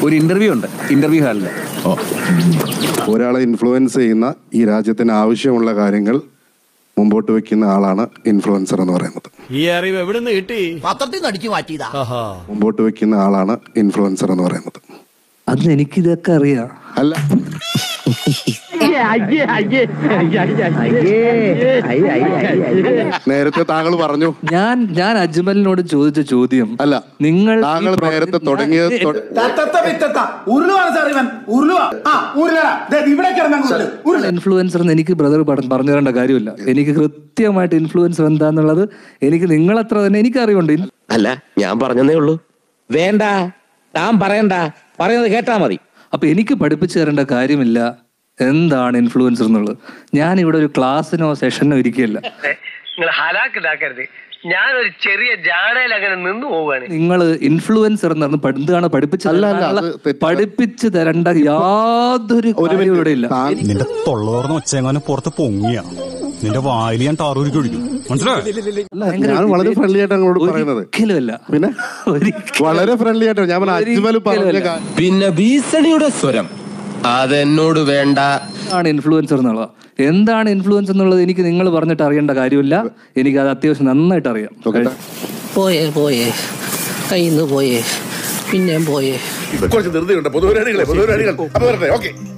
ഒരു ഇന്റർവ്യൂ ഉണ്ട് ഇന്റർവ്യൂ ഹാളിൽ ഒരാളെ ഇൻഫ്ലുവൻസ് ചെയ്യുന്ന ഈ രാജ്യത്തിന് ആവശ്യമുള്ള കാര്യങ്ങൾ മുമ്പോട്ട് വെക്കുന്ന ആളാണ് ഇൻഫ്ലുവൻസർ എന്ന് പറയുന്നത് ഈ അറിവ് എവിടെ നിന്ന് കിട്ടി പത്രത്തിൽ നിന്ന് അടിച്ചു മാറ്റിയതാ മുമ്പോട്ട് വെക്കുന്ന ആളാണ് ഇൻഫ്ലുവൻസർ എന്ന് പറയുന്നത് അന്ന് എനിക്കിതൊക്കെ അറിയാം അല്ല നേരത്തെ താങ്കൾ പറഞ്ഞു ഞാൻ ഞാൻ അജ്മലിനോട് ചോദിച്ച ചോദ്യം അല്ല നിങ്ങൾ താങ്കൾ ഈ പ്രൊ- നേരത്തെ തുടങ്ങിയത് ഞാൻ- തൊ- ഉരുളുവാണ് സാർ ഇവൻ ഉരുളുവാ ആ ഉരുള ഇവിടെ കിടന്നു ഉരുള ഇൻഫ്ലുവൻസർ എന്ന് എനിക്ക് ബ്രദർ പറഞ്ഞു തരേണ്ട കാര്യമില്ല എനിക്ക് കൃത്യമായിട്ട് ഇൻഫ്ലുവൻസർ എന്താന്നുള്ളത് എനിക്ക് നിങ്ങളത്ര തന്നെ എനിക്ക് അറിവുണ്ട് അല്ല ഞാൻ പറഞ്ഞതേ ഉള്ളൂ വേണ്ട താൻ പറയണ്ട പറയുന്നത് കേട്ടാ മതി അപ്പൊ എനിക്ക് പഠിപ്പിച്ചു തരേണ്ട കാര്യമില്ല എന്താണ് ഇൻഫ്ലുവൻസർ എന്നുള്ളത് ഞാൻ ഇവിടെ ഒരു ക്ലാസ്സിനോ സെഷനോ ഇരിക്കുകയല്ല നിങ്ങൾ ഹലാക്കിതാക്കരുത് ഞാനൊരു ചെറിയ ജാടയിൽ അങ്ങനെ നിന്ന് പോവുകയാണ് നിങ്ങൾ ഇൻഫ്ലുവൻസർ എന്ന് പറഞ്ഞ് പഠി- എന്താണ് പഠിപ്പിച്ചു അല്ല, അല്ല, തരാനുള്ള- അത് തെറ്റാണ്. പഠിപ്പിച്ചു തരേണ്ട യാതൊരു ഒരു കാര്യവും ഇവിടെ ഇല്ല താൻ- നിന്റെ തൊള്ളോർന്ന് ഒച്ചെങ്ങാനും പുറത്ത് പൊങ്ങിയ നിന്റെ വായിൽ ഞാൻ താറൂരി കഴിക്കും മനസ്സിലായോ ഭയങ്കര ഞാൻ വളരെ ഫ്രണ്ട്ലി ആയിട്ട് അങ്ങോട്ട് പറയുന്നത് ഒരിക്കലുമല്ല പിന്നെ ഒരിക്കലും വളരെ ഫ്രണ്ട്ലി ആയിട്ട് ഞാൻ പറഞ്ഞ അജ്മൽ പറഞ്ഞ ഒരിക്കലുമല്ല. കാര്യം പിന്നെ ഭീഷണിയുടെ സ്വരം അതെന്നോട് വേണ്ട ആണ് ഇൻഫ്ലുവൻസർ എന്നുള്ളത് എന്താണ് ഇൻഫ്ലുവൻസ് എന്നുള്ളത് എനിക്ക് നിങ്ങൾ പറഞ്ഞിട്ട് അറിയേണ്ട കാര്യമില്ല എനിക്ക് അത് അത്യാവശ്യം നന്നായിട്ട് അറിയാം നോക്കട്ടെ പോയേ പോയേ കയ്യിൽ നിന്ന് പോയേ പിന്നെയും പോയേ കുറച്ച് ധൃതിയുണ്ട് പൊതുപരിപാടികളെ പൊതുപരിപാടികൾ അപ്പൊ വരട്ടെ ഓക്കെ